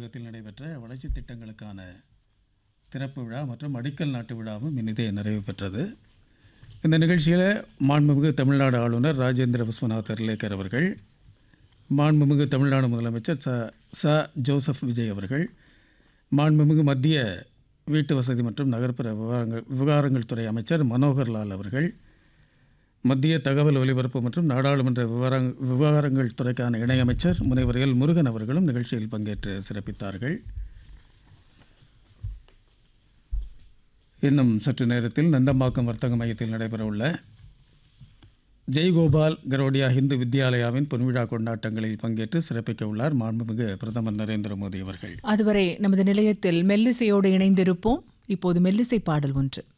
அலுவலகத்தில் நடைபெற்ற வளர்ச்சித் திட்டங்களுக்கான திறப்பு விழா மற்றும் அடிக்கல் நாட்டு விழாவும் இனிதே நிறைவு பெற்றது இந்த நிகழ்ச்சியில் மாண்புமிகு தமிழ்நாடு ஆளுநர் ராஜேந்திர விஸ்வநாத் அர்லேக்கர் அவர்கள் மாண்புமிகு தமிழ்நாடு முதலமைச்சர் ச ச ஜோசப் விஜய் அவர்கள் மாண்புமிகு மத்திய வீட்டு வசதி மற்றும் நகர்ப்புற விவகாரங்கள் விவகாரங்கள் துறை அமைச்சர் மனோகர் லால் அவர்கள் மத்திய தகவல் ஒலிபரப்பு மற்றும் நாடாளுமன்ற விவகாரங் விவகாரங்கள் துறைக்கான இணையமைச்சர் முனைவர் எல் முருகன் அவர்களும் நிகழ்ச்சியில் பங்கேற்று சிறப்பித்தார்கள் இன்னும் சற்று நேரத்தில் நந்தம்பாக்கம் வர்த்தக மையத்தில் நடைபெறவுள்ள ஜெய்கோபால் கரோடியா இந்து வித்யாலயாவின் பொன்விழா கொண்டாட்டங்களில் பங்கேற்று சிறப்பிக்க உள்ளார் மாண்புமிகு பிரதமர் நரேந்திர மோடி அவர்கள் அதுவரை நமது நிலையத்தில் மெல்லிசையோடு இணைந்திருப்போம் இப்போது மெல்லிசை பாடல் ஒன்று